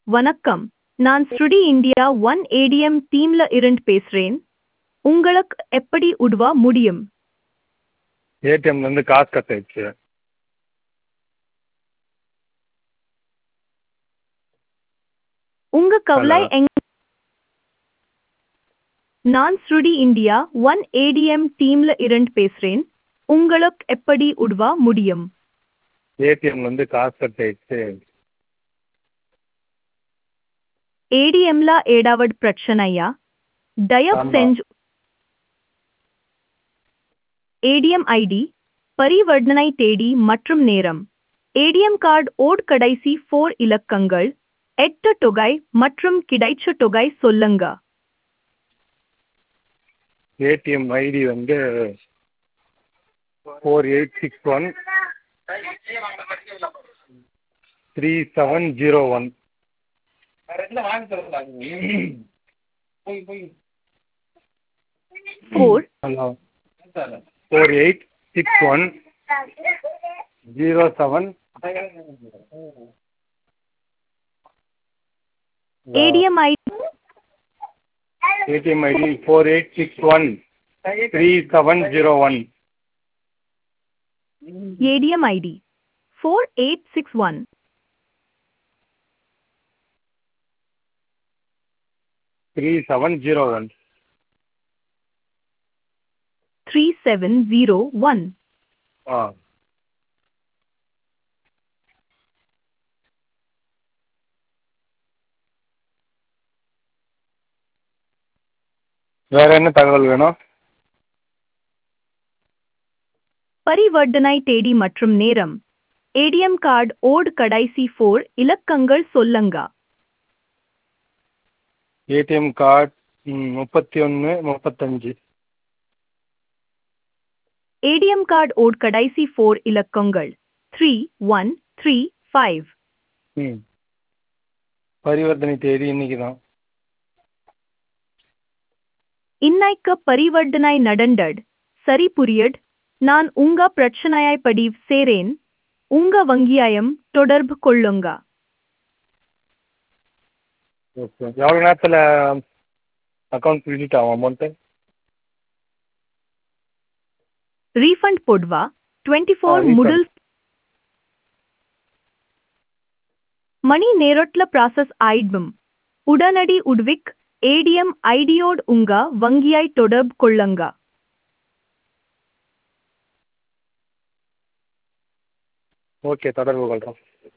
வணக்கம் நான் ஸ்ருடி இந்தியா ஒன் ஏடிஎம் டீம்ல இருந்து பேசுறேன் உங்களுக்கு எப்படி உதவ முடியும் ஏடிஎம்லேருந்து காசு கட் ஆயிடுச்சு உங்க கவலை Hello. எங் நான் ஸ்ருடி இந்தியா ஒன் ஏடிஎம் டீம்ல இருந்து பேசுறேன் உங்களுக்கு எப்படி உதவ முடியும் ஏடிஎம்லேருந்து காசு கட் ஆயிடுச்சு ஏடிஎம்ல ஏடாவது பிரச்சனையா தயவு ஆமா. செஞ்சு ஏடிஎம் ஐடி பரிவர்த்தனை தேதி மற்றும் நேரம் ஏடிஎம் கார்டு ஓட் கடைசி ஃபோர் இலக்கங்கள் எட்டு தொகை மற்றும் கிடைச்ச தொகை சொல்லுங்க ஏடிஎம் ஐடி வந்து four eight six one three seven zero one four hello four eight six one zero seven ATM ID ATM ID four eight six one three seven zero one ATM ID four eight six one three seven zero one three seven zero one ஆ வேற என்ன தகவல் வேணும் பரிவர்த்தனை தேதி மற்றும் நேரம் ATM card ஓட் கடைசி ஃபோர் இலக்கங்கள் சொல்லுங்க ஏடிஎம் கார்டு முப்பத்தி ஒன்று முப்பத்தஞ்சு ஏடிஎம் கார்டு ஓட் கடைசி ஃபோர் இலக்கங்கள் த்ரீ ஒன் த்ரீ ஃபைவ் ம் பரிவர்த்தனை தேதி இன்னைக்கு தான் இன்னைக்கு பரிவர்த்தனை நடந்தது சரி புரியட் நான் உங்க பிரச்சனையை பதிவு சேரேன் உங்க வங்கியாயம் தொடர்பு கொள்ளுங்க ஓகே எவ்வளோ நேரத்தில் அக்கௌண்ட் கிரெடிட் ஆகும் அமௌண்ட்டு ரீஃபண்ட் போடுவா டுவெண்ட்டி ஃபோர் refund. முதல் மணி நேரத்துல ப்ராசஸ் ஆயிடும் உடனடி உட்விக் ஏடிஎம் ஐடியோடு உங்க வங்கியாய் தொடர்பு கொள்ளுங்க ஓகே தொடர்பு கொள்கிறோம்